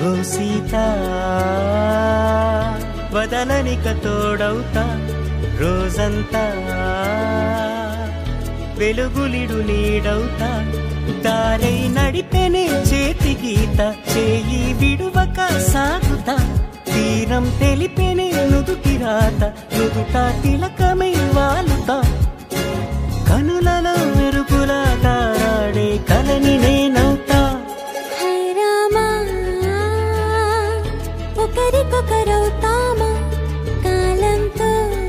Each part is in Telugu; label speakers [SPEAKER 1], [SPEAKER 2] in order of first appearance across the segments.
[SPEAKER 1] ఓ సీత వదలనిక తోడవుతా రోజంతా వెలుగులిడు నీడవుతా దారై నడిపెనే చేతి గీత చేయి విడువక సాగుతా తీరం తెలిపెనే నుదుటి రాత నుదుట తిలకమై వాలుతా కనులలో మెరుపులా తారాడే కలని నేనవుతా
[SPEAKER 2] హై రామా ఒకరికొకరవుతామా కాలంతో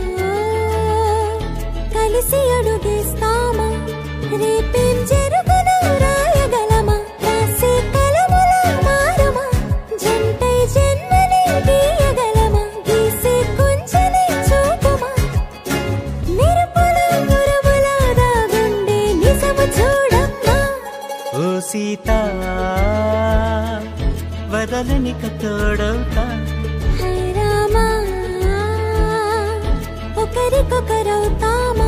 [SPEAKER 2] కలిసి అడుగేస్తామా రేపేం జరుగునో రాయగలమా రాసే కలముల మారమా జంటై జన్మని గీయగలమా గీసే కొంచెని చూపుమా మెరుపుల మురుముల దాగుండే నిజము చూడమ్మా
[SPEAKER 1] ఓ సీత వదలనిక తోడవుతా
[SPEAKER 2] హై రామా ఒకరికొకరవుతామా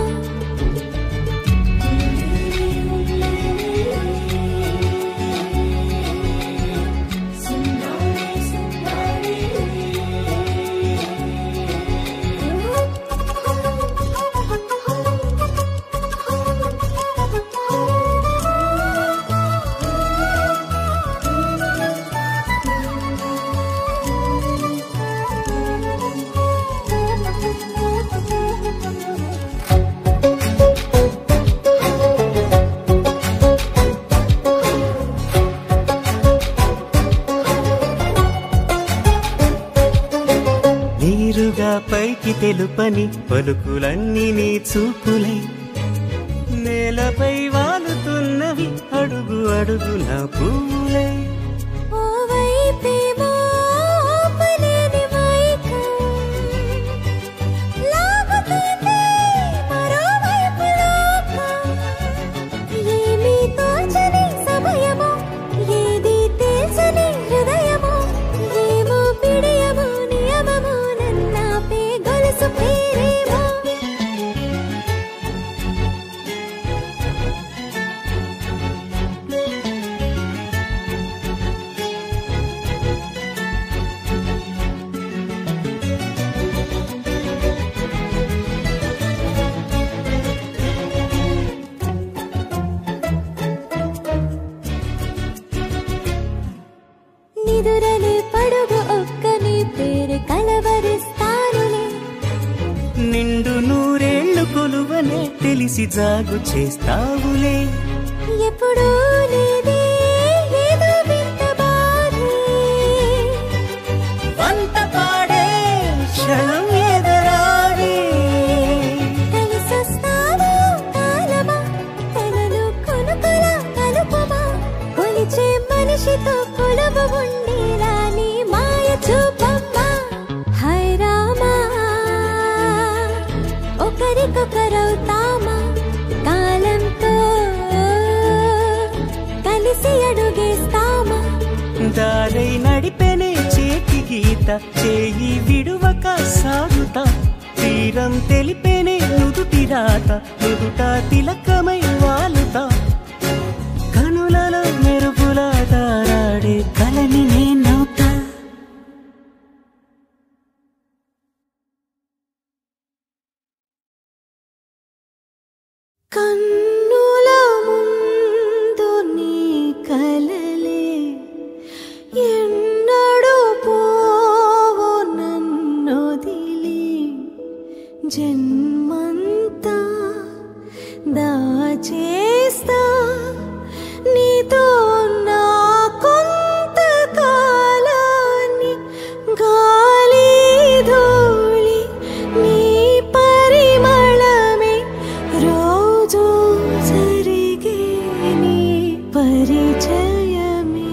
[SPEAKER 1] నీరుగా పైకి తెలుపని పలుకులన్నీ నీ చూపులై నేలపై వాలుతున్నవి అడుగు అడుగు నా పూలై
[SPEAKER 2] ఓ వైపేమో ఆపలేని మైకం లాగుతుంది మరోవైపు లోకం ఏమీ తోచని సమయమో ఏది తేల్చని హృదయమో ఏమో పిడియమో నియమమో నన్నాపే గొలుసు పేరేమో నిదురలే పడుగు ఒక్క నీ పేరు కలవరిస్తానులే
[SPEAKER 1] నిండు నూరేళ్లు కొలువనే తెలిసి జాగు చేస్తావులే
[SPEAKER 2] ఎప్పుడూ లేదే ఏదో వింత బాధే
[SPEAKER 1] వంత పాడే క్షణం ఎదరాడే
[SPEAKER 2] కలిసొస్తావో కాలమా కలలు కొనుకొల కలుపమా కొలిచే మనిషితో కొలువు ఉండేలా నీ మాయ చూపమ్మా హై రామా ఒకరికొకరవుతామా కాలంతో కలిసి అడుగేస్తామా
[SPEAKER 1] దారై నడిపెనే చేతి గీత చేయి విడువక సాగుతా తీరం తెలిపెనే నుదుటి రాత నుదుట తిలకమై వాలుతా కనులలో మెరుగుల తారాడే కలని నేనవుతా
[SPEAKER 2] కన్నుల ముందు నీ కలలే ఎన్నడూ పోవు నన్నొదిలి జన్మంతా దాచేస్తా నీతో నా కొంత కాలాన్ని గాలి ధూళి నీ పరిమళమే రోజు జరిగే నీ పరిచయమే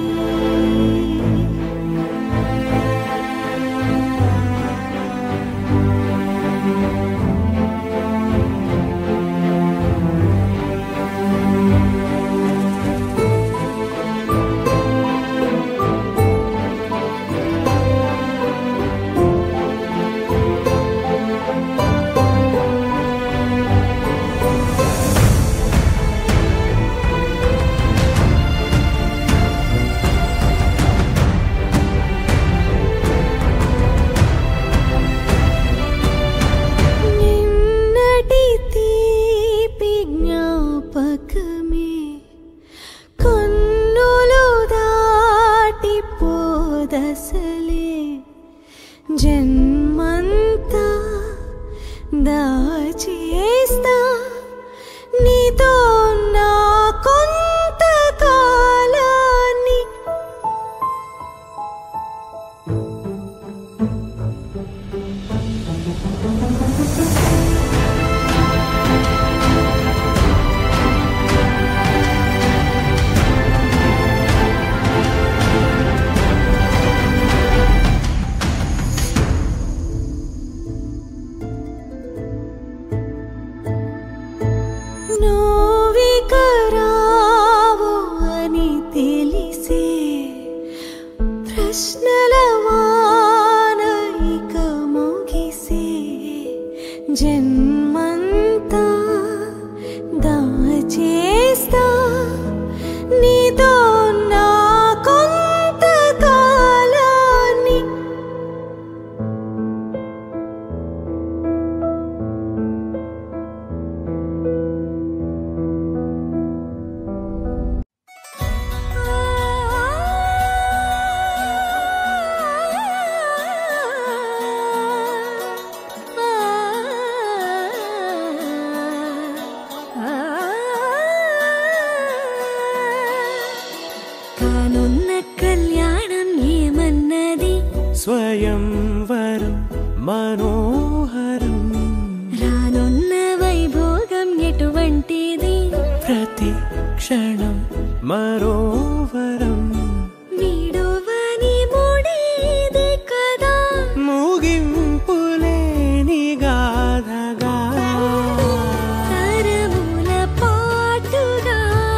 [SPEAKER 2] జన్మంతా దాచేస్తా నీతో నా కొంతకాలాన్ని నువ్వికరావు అని తెలిసే ప్రశ్నల వాన ఇక ముగిసే జన్మంతా దాచేస్తా నీతో నా కొంతకాలాన్ని కానున్న కళ్యాణం ఏమన్నది
[SPEAKER 1] స్వయంవరం మనోహరం
[SPEAKER 2] రానున్న వైభోగం ఎటువంటిది
[SPEAKER 1] ప్రతి క్షణం మరోవరం
[SPEAKER 2] వీడోవని మూడేది కదా
[SPEAKER 1] ముగింపులేని గాథగా
[SPEAKER 2] తరముల పాటుగా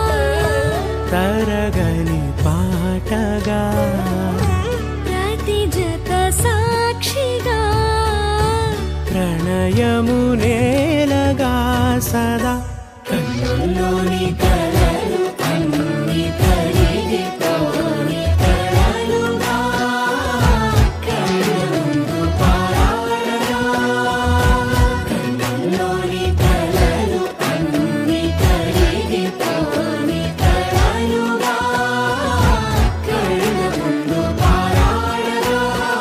[SPEAKER 1] తరగని పాటగా
[SPEAKER 2] ప్రతి జత సాక్షిగా
[SPEAKER 1] ప్రణయము నేలగా సదా కన్నుల్లోని కలలు అన్ని కరిగిపోని కలలుగా కన్నుందు పారాడగా కన్నుల్లోని కలలు అన్ని కరిగిపోని కలలుగా కళ్ళ ముందు పారాడగా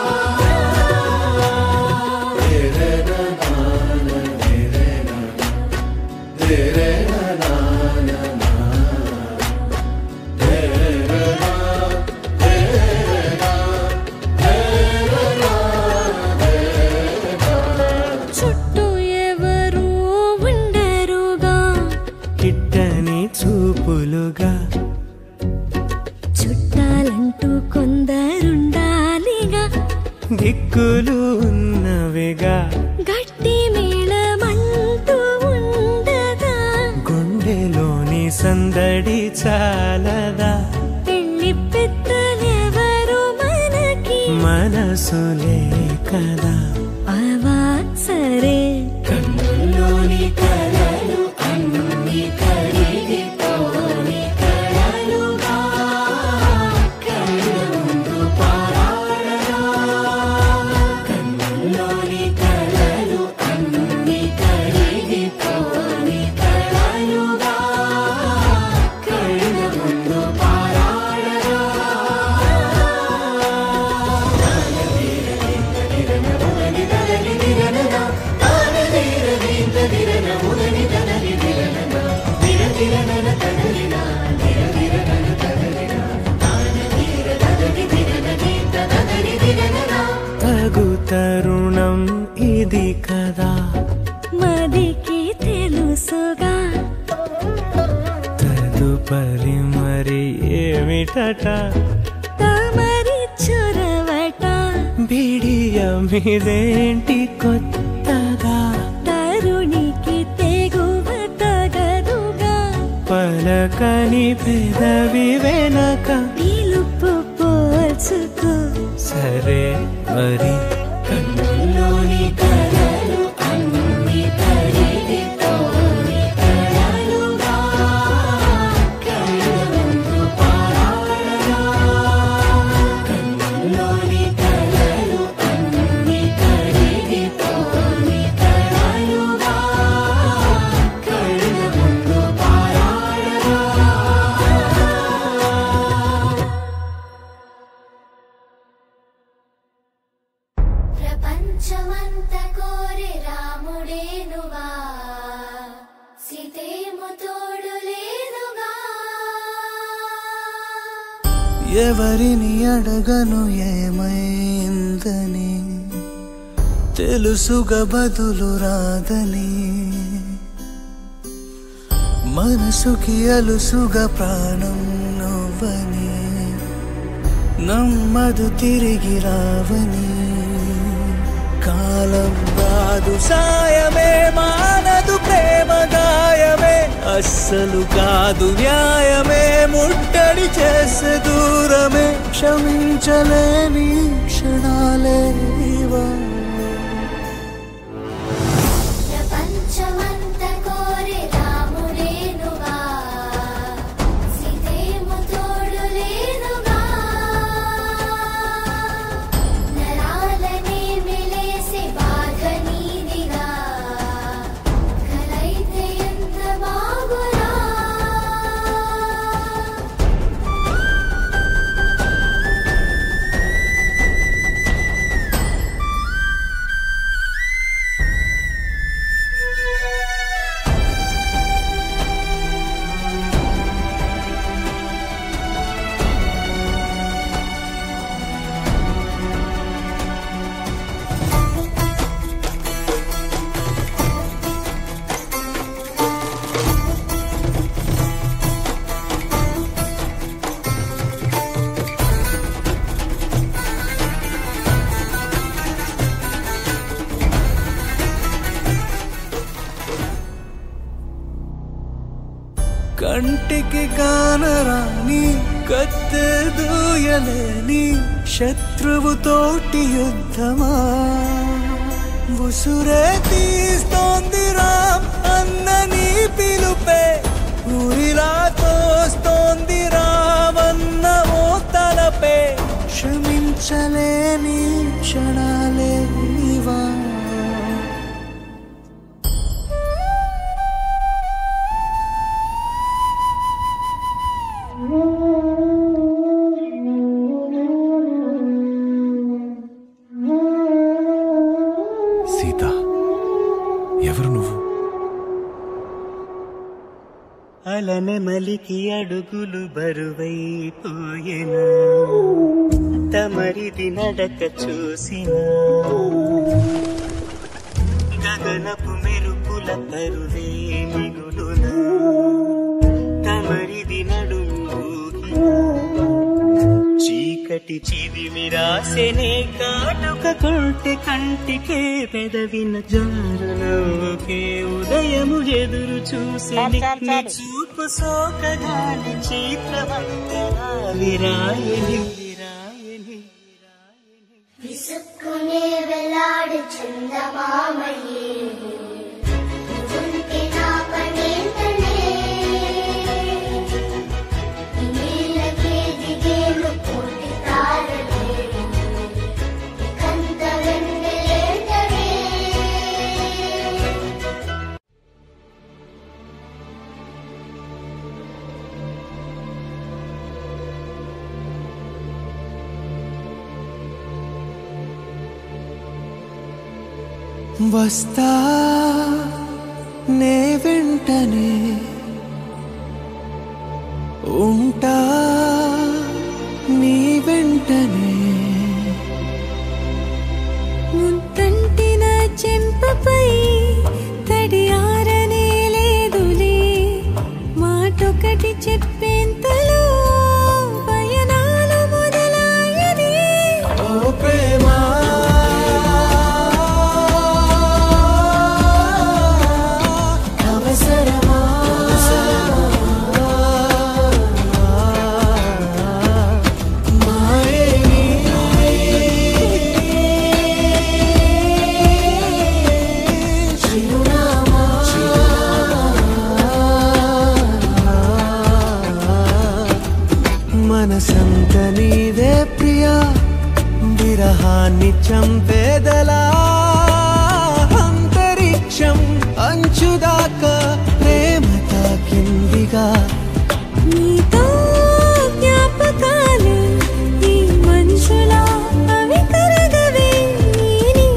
[SPEAKER 2] చుట్టూ ఎవరు ఉండరుగా
[SPEAKER 1] కిట్టని చూపులుగా
[SPEAKER 2] చుట్టాలంటూ కొందరుండాలిగా
[SPEAKER 1] దిక్కులు ఉన్నవిగా
[SPEAKER 2] గట్టి మేళమంటూ ఉండగా
[SPEAKER 1] గుండెలోని సందడి చాలదా
[SPEAKER 2] పెళ్లి పెద్దలెవరు మనకి
[SPEAKER 1] మనసులే కదా
[SPEAKER 2] అవా సరే
[SPEAKER 1] కన్నుల్లోని కలలు అన్ని కరిగిపోని కలలుగా కళ్ళ ముందు పారాడగా కన్నుల్లోని కలలు అన్ని కరిగిపోని కలలుగా కళ్ళ ముందు పారాడగా తగు తరుణం ఇది కదా
[SPEAKER 2] మదికి తెలుసుగా
[SPEAKER 1] తదుపరి మరి ఏమిటట
[SPEAKER 2] తమరి చొరవట
[SPEAKER 1] బిడియమిదేంటి కొత్తగా
[SPEAKER 2] తరుణికి తెగువ తగదుగా
[SPEAKER 1] పలకని పెదవి వెనక
[SPEAKER 2] పిలుపు పోల్చుకో
[SPEAKER 1] సరే మరి కన్నుల్లోని కలలు అన్ని కరిగిపోని కలలుగా కళ్ళ ముందు పారాడగా కన్నుల్లోని కలలు అన్ని కరిగిపోని కలలుగా కళ్ళ ముందు పారాడగా
[SPEAKER 3] ప్రపంచమంత కోరి రాముడేనుగా సీతేము తోడు లేదుగా
[SPEAKER 1] ఎవరిని అడగను ఏమైందని తెలుసుగా బదులు రాదని మనసుకి అలుసుగా ప్రాణం నువ్వని నమ్మదు తిరిగి రావని కాలం కాదు సాయమే మానదు ప్రేమ గాయమే అస్సలు కాదు న్యాయమే ముట్టడి చేసే దూరమే క్షమించలేని క్షణాలే ఇవా
[SPEAKER 3] ప్రపంచమంత కోరి రాముడేనుగా సీతేము తోడు లేదుగా నరాలనే మెలేసి బాధ నీదిగా కలైతే ఎంత బాగురా
[SPEAKER 1] కంటికి కానరాని కత్తె దూయలేని శత్రువుతోటి యుద్ధమా ఉసురే తీస్తోంది రామ్ అన్న నీ పిలుపే ఊరిలా తోస్తోంది రావన్న ఓ తలపే క్షమించలేని క్షణాలే ఇవా
[SPEAKER 4] సీత ఎవరు నువ్వు
[SPEAKER 1] అలన మలికి అడుగులు బరువైపోయిన తమరిది నడక చూసిన గగనపు మెరుపుల పరువే మిగులున తమరిది నడుము చీకటి చిదిమి రాసెనే కాటుక కొంటె కంటికే పెదవిన జారులోకే ఉదయము ఎదురు చూసి నీ చూపు సోకగాని చిత్రవంతనా విరాయని విరాయని
[SPEAKER 3] విసుక్కునే వెలాడు చందమామయే నువ్వుంటే నా పనేంటనే ఈ నీళ్ళకే దిగేలు కోటి తారలే కంత వెన్నెలేంటనే
[SPEAKER 1] వస్తా నే వెంటనే ఉంటా నీ వెంటనే
[SPEAKER 2] ముద్దంటిన చెంపపై తడియారనే లేదులే మాటొకటి చెప్పేంతలో పయనాలు మొదలాయని
[SPEAKER 1] ఓ ప్రేమ అవసరమా మాయని చిరునామా మనసంత నీదే ప్రియా విరహాన్ని చంపేదలా అంతరిక్షం అంచుదాకా ప్రేమ తాకిందిగా
[SPEAKER 2] నీతో జ్ఞాపకాలు ఈ మనుషులా అవి కరగవే నీ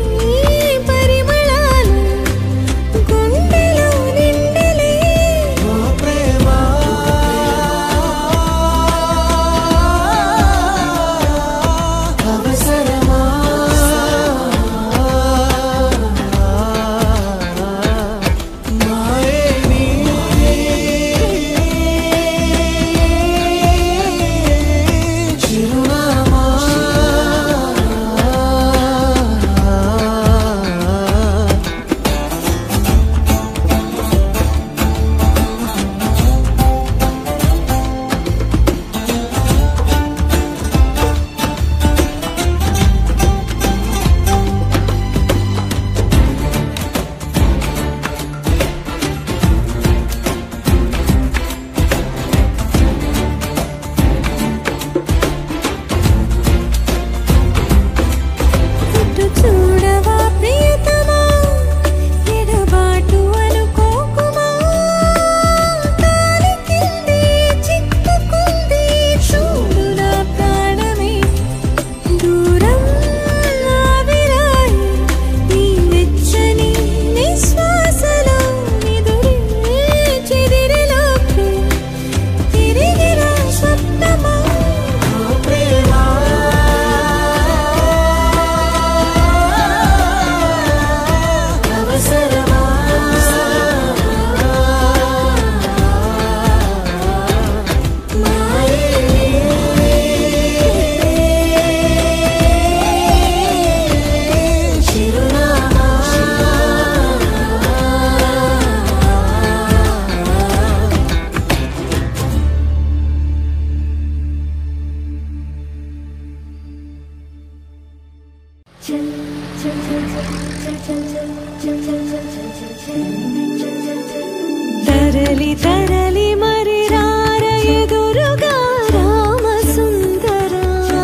[SPEAKER 2] తరలి తరలి మరి రార ఎదురుగా రామ సుందరా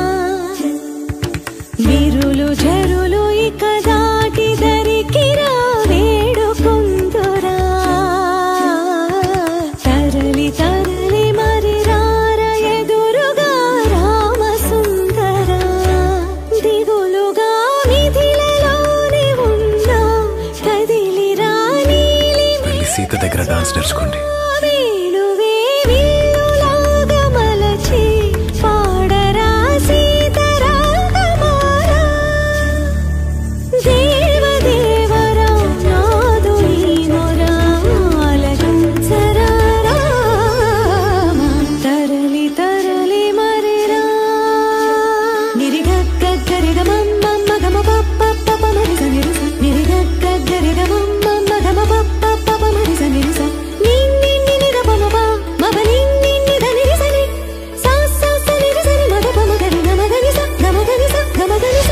[SPEAKER 2] విరులు జరులు ఇక దాటి దరికిరా వేడుకుందురా తరలి తరలి మరి రార ఎదురుగా రామ సుందరా దిగులుగా నిధిలలోనే ఉన్నా కదిలిరా నీలి
[SPEAKER 4] వెళ్ళి సీత దగ్గర డాన్స్ నేర్చుకోండి
[SPEAKER 2] వేణువే విల్లులాగా మలచి పాడరా సీతారామమారా. దేవదేవరా నాదు ఈ మొర ఆలకించరా రామ. తరలి తరలి మరిరా నిరిగగ్గరిగమమ్మమ్మ గమ పప్ప పప మరిస నిరిస నిరిగగ్గరిగమమ్మమ్మ గమ పప్ప పప మరిస నిరిస నిన్ని నినిద పమప మప నిన్ని నిద నిరిసని సా సా స నిరిసని మగ పమ గరి గమ గనిస గమ గనిస గమ గనిస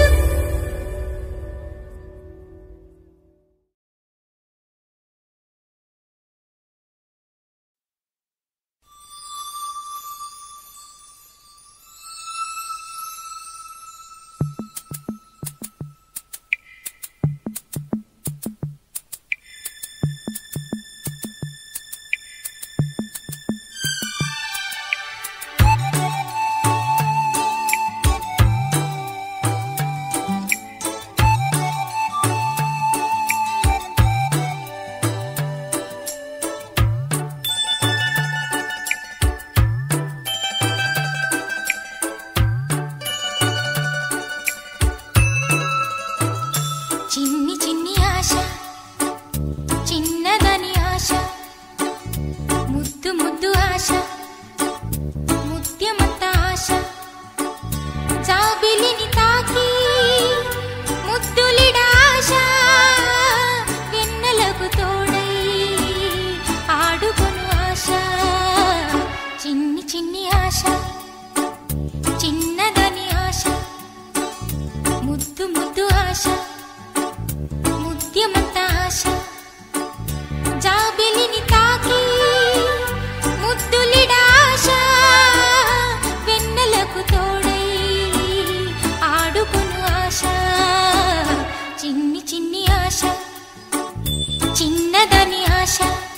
[SPEAKER 5] చిన్ని చిన్ని ఆశ చిన్నదని ఆశ ముద్దు ముద్దు ఆశ ముత్యమంత ఆశ జాబిలిని తాకి ముద్దులిడ ఆశ వెన్నెలకు తోడై ఆడుకొను ఆశ చిన్ని చిన్ని ఆశ చిన్నదని ఆశ ముద్దు ముద్దు ఆశ ముత్యమంత ఆశ జాబిలిని తాకి ముద్దులిడ ఆశ వెన్నెలకు తోడై ఆడుకును ఆశ చిన్ని చిన్ని ఆశ చిన్నదని ఆశ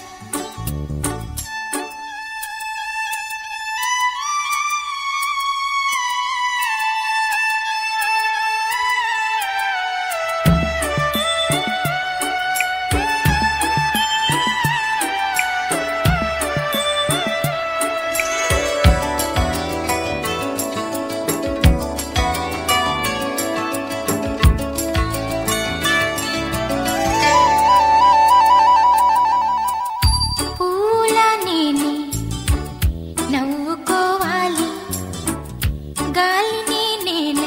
[SPEAKER 5] పూల నేనే నవ్వుకోవాలి గాలిని నేనే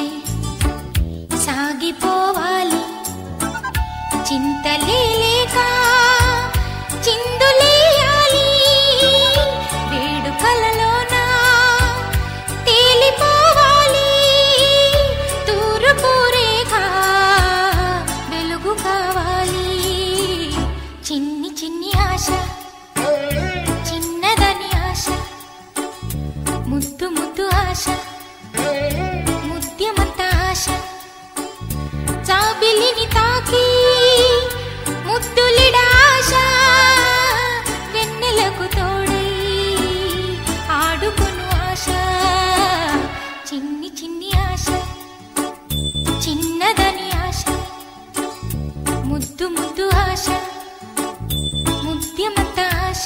[SPEAKER 5] సాగిపోవాలి చింతలేక చిందులేయాలి వేడుకలలోన తేలిపోవాలి తూర్పు రేఖ వెలుగు కావాలి చిన్ని చిన్ని ఆశ చిన్నదని ఆశ ముద్దు ముద్దు ఆశ ముద్యమంత ఆశ జాబిలిని తాకి ముద్దులిడ ఆశ వెన్నెలకు తోడై ఆడుకొను ఆశ చిన్ని చిన్ని ఆశ చిన్నదని ఆశ ముద్దు ముద్దు ఆశ ముద్యమంత ఆశ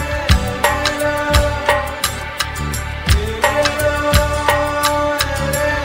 [SPEAKER 1] ఆ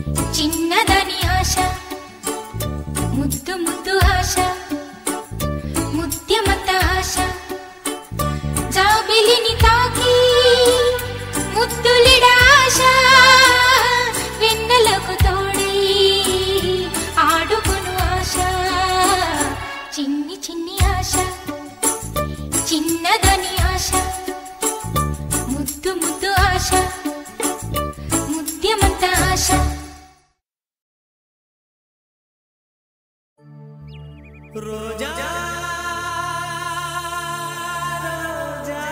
[SPEAKER 5] చిన్నదని ఆశ ముద్దు ముద్దు ఆశ ముత్యమత ఆశ జాబిలిని తాకి ముద్దులిడ ఆశ వెన్నెలకు తోడై ఆడుకును ఆశ చిన్ని చిన్ని ఆశ చిన్నదని ఆశ ముద్దు ముద్దు ఆశ ముత్యమంత ఆశ
[SPEAKER 1] రోజా రోజా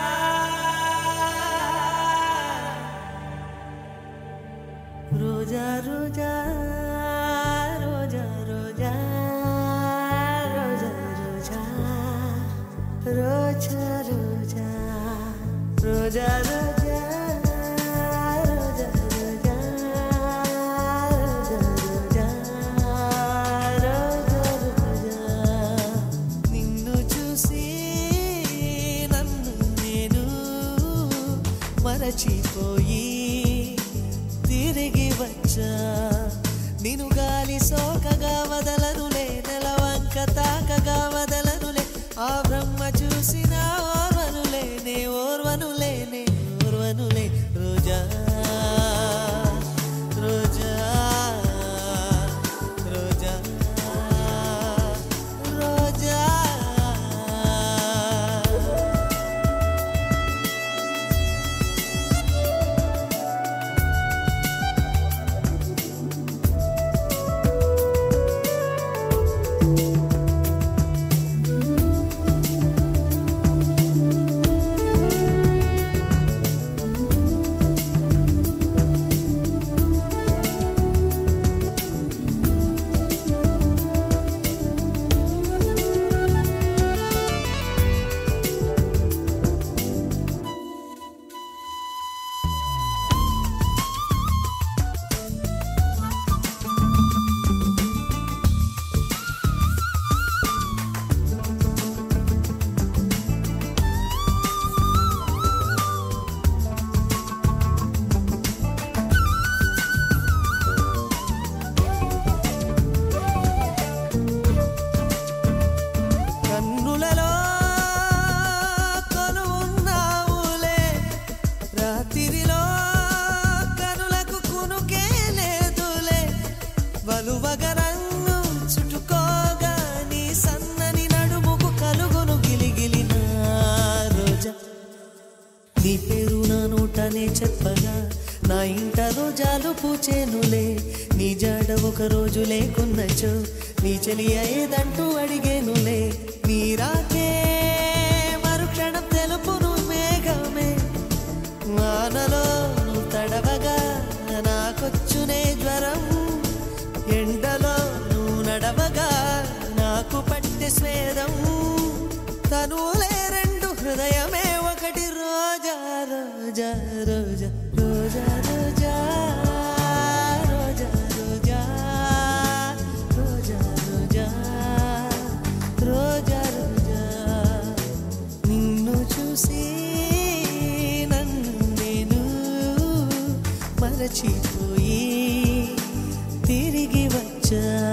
[SPEAKER 1] రోజా రోజా రోజా రోజా రోజా రోజా రోజా రోజా రోజా రోజా రోజా రోజా నిన్ను చూసి నన్ను నేను మరచిపోయి తిరిగి వచ్చా నిన్ను గాలి సోకగా వదలనులే నెలవంక తాకగా వదలనులే ఆ బ్రహ్మ చూసిన ఓర్వనులే నే ఓర్వనులే నే ఓర్వనులే రోజా రోజా రోజా రోజా కన్నులలో కొనున్నావులే రాత్రిలో కనులకు కునుకే లేదులే వలువగా నన్ను చుట్టుకోగా నీ సన్నని నడుముకు కలుగును గిలిగిలిన రోజా నీ పేరు నా నోటనే చెప్పగా నా ఇంట రోజాలు పూచేనులే నీ జాడ ఒక రోజు లేకున్నచో నీ చెలి అయ్యేదంటూ అడిగేనులే నీ రాకే మరుక్షణం తెలుపును మేఘమే వానలో నువ్వు తడవగా నాకొచ్చునే జ్వరం ఎండలో నువ్వు నడవగా నాకు పట్టె స్వేదం తనులే రెండు హృదయమే ఒకటి రోజా రోజా రోజా రోజా రోజా రోజా రోజా రోజా రోజా రోజా రోజా నిన్ను చూసి నన్ను నేను మరచిపోయి తిరిగి వచ్చా